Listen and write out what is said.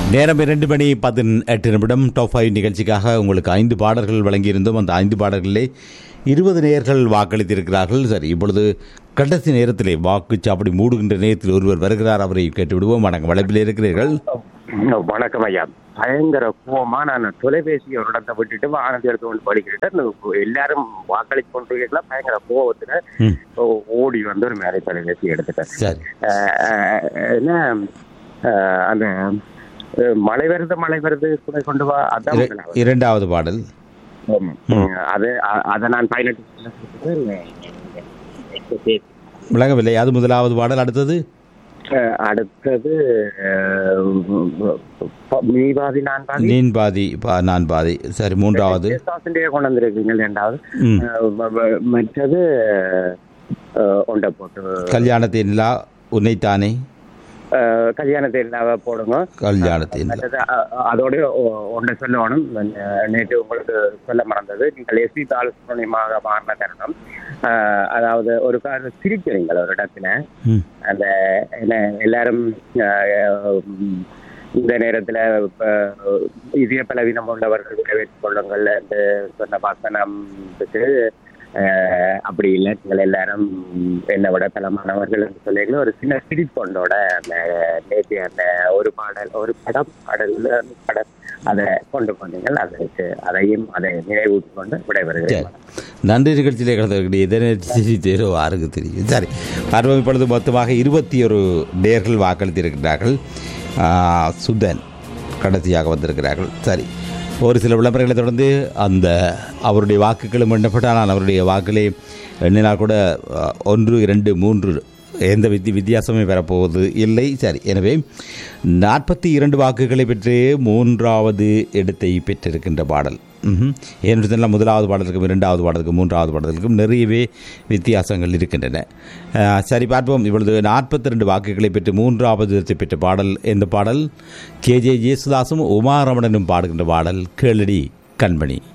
நேரம் இரண்டு மணி பதினெட்டு நிமிடம் டாப் ஃபைவ் நிகழ்ச்சிக்காக உங்களுக்கு ஐந்து பாடல்கள் வழங்கியிருந்தோம் அந்த ஐந்து பாடல்களிலே இருபது நேயர்கள் வாக்களித்திருக்கிறார்கள் சரி இப்பொழுது கடைசி நேரத்திலே வாக்குச்சாவடி மூடுகின்ற நேரத்தில் ஒருவர் வருகிறார் அவரை கேட்டு விடுவோம் வணக்கம் வளைப்பில் இருக்கிறீர்கள் வணக்கம் ஐயா பயங்கர கோவமா நான் தொலைபேசி ஒரு இடத்தை விட்டுட்டு வாகனத்தை எடுத்து கொண்டு படிக்கிட்டு எல்லாரும் வாக்களித்து கொண்டிருக்கீங்களா பயங்கர கோவத்துல ம். ஓ- ஓடி வந்து ஒரு மேலே தொலைபேசி எடுத்துட்டேன் சரி அஹ், அஹ், என்ன அஹ், அந்த அஹ், மழை வருது மழை வருது கூட கொண்டு வா அதான் இர- முதலாவது. இரண்டாவது பாடல் ஆமா. அது அ- அதை நான் பயணிட்டு விளங்கவில்லை அது முதலாவது பாடல் அடுத்தது அஹ், அடுத்தது அஹ், ப- நீ பாதி நான் பாதி நீன் பாதி பா- நான் பாதி சரி மூன்றாவது தேசாசிண்டியே கொண்டு வந்திருக்கீங்க ரெண்டாவது ம். அஹ் ம- ம- மற்றது அஹ், ஒண்டை போட்டு கல்யாணத்தின் நிலா உன்னைத்தானே அஹ், கல்யாணத்தை இல்லாம போடுங்க கல்யாணத்தின் நிலா. மற்றது அ- அ- அதோட ஒ- ஒன்றை சொல்லணும் அஹ், நேற்று உங்களுக்கு சொல்ல மறந்தது நீங்கள் எஸ்பி பாலசுப்ரமணியமாக மாறின தருணம் அஹ், அதாவது ஒரு கார சிரிக்கிறீங்கள் ஒரு இடத்துல ம். அந்த என்ன எல்லாரும் அஹ், உம், இந்த நேரத்துல இப்ப இதய பலவீனம் உள்ளவர்கள் நிறைவேற்றிக் கொள்ளுங்கள் என்று சொன்ன வசனத்துக்கு அஹ், அப்படி இல்லை நீங்கள் எல்லாரும் என்னை விட பலமானவர்கள் என்று சொல்லிங்களோ ஒரு சின்ன சிரிப்பொண்டோட அந்த நேற்று அந்த ஒரு பாடல் ஒரு படம் பாடல் படம் அதை கொண்டு போனீங்கள் அதற்கு அதையும் அதை நினைவூட்டிக் கொண்டு விடைபெறுகிறேன் சரி நன்றி நிகழ்ச்சியிலே கலந்துக்கூடிய இதனை தேர்வு யாருக்கு தெரியும் சரி பார்வம் இப்பொழுது மொத்தமாக இருபத்தி ஒரு நேர்கள் வாக்களித்திருக்கிறார்கள் ஆ, சுதன் கடைசியாக வந்திருக்கிறார்கள் சரி ஒரு சில விளம்பரங்களை தொடர்ந்து அந்த அவருடைய வாக்குகளும் எண்ணப்பட்ட ஆனால் அவருடைய வாக்குகளே எண்ணினால் கூட ஆ, ஒன்று இரண்டு மூன்று எந்த வித்தி வித்தியாசமே பெறப்போவது இல்லை சரி எனவே நாற்பத்தி இரண்டு வாக்குகளை பெற்று மூன்றாவது இடத்தை பெற்றிருக்கின்ற பாடல் ம்ஹும். ஏன்னு சொன்னால் முதலாவது பாடலுக்கும் இரண்டாவது பாடலுக்கும் மூன்றாவது பாடலுக்கும் நிறையவே வித்தியாசங்கள் இருக்கின்றன அஹ், சரி பார்ப்போம் இப்பொழுது நாற்பத்தி ரெண்டு வாக்குகளை பெற்று மூன்றாவது இடத்தை பெற்ற பாடல் எந்த பாடல் கே ஜே ஜேசுதாசும் உமாரமணனும் பாடுகின்ற பாடல் கேளடி கண்மணி